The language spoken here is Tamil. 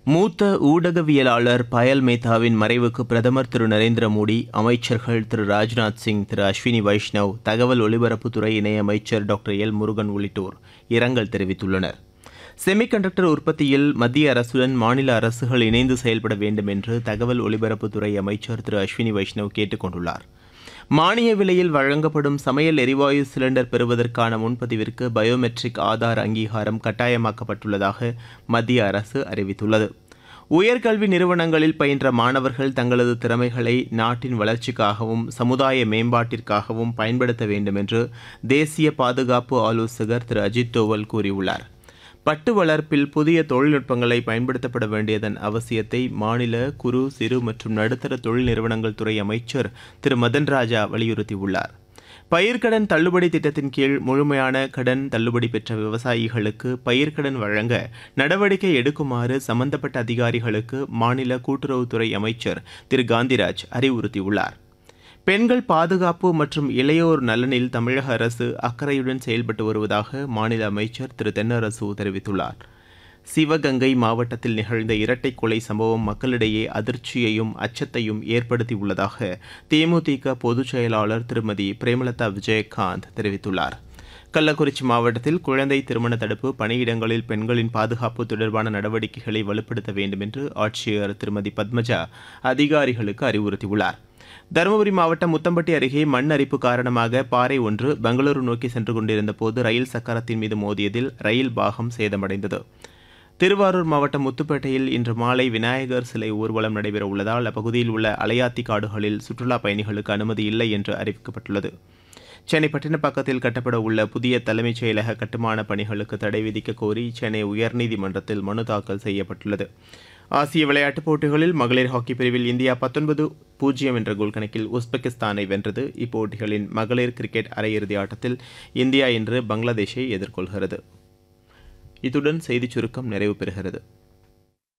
மூத்த ஊடகவியலாளர் பயல் மேத்தாவின் மறைவுக்கு பிரதமர் திரு நரேந்திர மோடி அமைச்சர்கள் திரு ராஜ்நாத் சிங் திரு அஸ்வினி வைஷ்ணவ் தகவல் ஒலிபரப்புத்துறை இணையமைச்சர் டாக்டர் எல் முருகன் உள்ளிட்டோர் இரங்கல் தெரிவித்துள்ளனர் செமிகண்டக்டர் உற்பத்தியில் மத்திய அரசுடன் மாநில அரசுகள் இணைந்து செயல்பட வேண்டும் என்று தகவல் ஒலிபரப்புத்துறை அமைச்சர் திரு அஸ்வினி வைஷ்ணவ் கேட்டுக் கொண்டுள்ளார் மானிய விலையில் வழங்கப்படும் சமையல் எரிவாயு சிலிண்டர் பெறுவதற்கான முன்பதிவிற்கு பயோமெட்ரிக் ஆதார் அங்கீகாரம் கட்டாயமாக்கப்பட்டுள்ளதாக மத்திய அரசு அறிவித்துள்ளது உயர்கல்வி நிறுவனங்களில் பயின்ற மாணவர்கள் தங்களது திறமைகளை நாட்டின் வளர்ச்சிக்காகவும் சமுதாய மேம்பாட்டிற்காகவும் பயன்படுத்த வேண்டும் என்று தேசிய பாதுகாப்பு ஆலோசகர் திரு அஜித் தோவல் கூறியுள்ளார் பட்டு வளர்ப்பில் புதிய தொழில்நுட்பங்களை பயன்படுத்தப்பட வேண்டியதன் அவசியத்தை மாநில குறு சிறு மற்றும் நடுத்தர தொழில் நிறுவனங்கள் துறை அமைச்சர் திரு மதன் ராஜா வலியுறுத்தியுள்ளார் பயிர்க்கடன் தள்ளுபடி திட்டத்தின் கீழ் முழுமையான கடன் தள்ளுபடி பெற்ற விவசாயிகளுக்கு பயிர்க்கடன் வழங்க நடவடிக்கை எடுக்குமாறு சம்பந்தப்பட்ட அதிகாரிகளுக்கு மாநில கூட்டுறவுத்துறை அமைச்சர் திரு காந்திராஜ் அறிவுறுத்தியுள்ளார் பெண்கள் பாதுகாப்பு மற்றும் இளையோர் நலனில் தமிழக அரசு அக்கறையுடன் செயல்பட்டு வருவதாக மாநில அமைச்சர் திரு தென்னரசு தெரிவித்துள்ளார் சிவகங்கை மாவட்டத்தில் நிகழ்ந்த இரட்டை கொலை சம்பவம் மக்களிடையே அதிர்ச்சியையும் அச்சத்தையும் ஏற்படுத்தியுள்ளதாக தேமுதிக பொதுச் செயலாளர் திருமதி பிரேமலதா விஜயகாந்த் தெரிவித்துள்ளார் கள்ளக்குறிச்சி மாவட்டத்தில் குழந்தை திருமண தடுப்பு பணியிடங்களில் பெண்களின் பாதுகாப்பு தொடர்பான நடவடிக்கைகளை வலுப்படுத்த வேண்டும் என்று ஆட்சியர் திருமதி பத்மஜா அதிகாரிகளுக்கு அறிவுறுத்தியுள்ளார் தருமபுரி மாவட்டம் முத்தம்பட்டி அருகே மண் அரிப்பு காரணமாக பாறை ஒன்று பெங்களூரு நோக்கி சென்று கொண்டிருந்த போது ரயில் சக்கரத்தின் மீது மோதியதில் ரயில் பாகம் சேதமடைந்தது திருவாரூர் மாவட்டம் முத்துப்பேட்டையில் இன்று மாலை விநாயகர் சிலை ஊர்வலம் நடைபெற உள்ளதால் அப்பகுதியில் உள்ள அலையாத்தி காடுகளில் சுற்றுலா பயணிகளுக்கு அனுமதி இல்லை என்று அறிவிக்கப்பட்டுள்ளது சென்னை பட்டினப்பாக்கத்தில் கட்டப்பட உள்ள புதிய தலைமைச் செயலக கட்டுமான பணிகளுக்கு தடை விதிக்க கோரி சென்னை உயர்நீதிமன்றத்தில் மனு தாக்கல் செய்யப்பட்டுள்ளது ஆசிய விளையாட்டுப் போட்டிகளில் மகளிர் ஹாக்கி பிரிவில் இந்தியா பத்தொன்பது பூஜ்ஜியம் என்ற கோல் கணக்கில் உஸ்பெகிஸ்தானை வென்றது இப்போட்டிகளின் மகளிர் கிரிக்கெட் அரையிறுதி ஆட்டத்தில் இந்தியா இன்று பங்களாதேஷை எதிர்கொள்கிறது இத்துடன் செய்திச் சுருக்கம் நிறைவு பெறுகிறது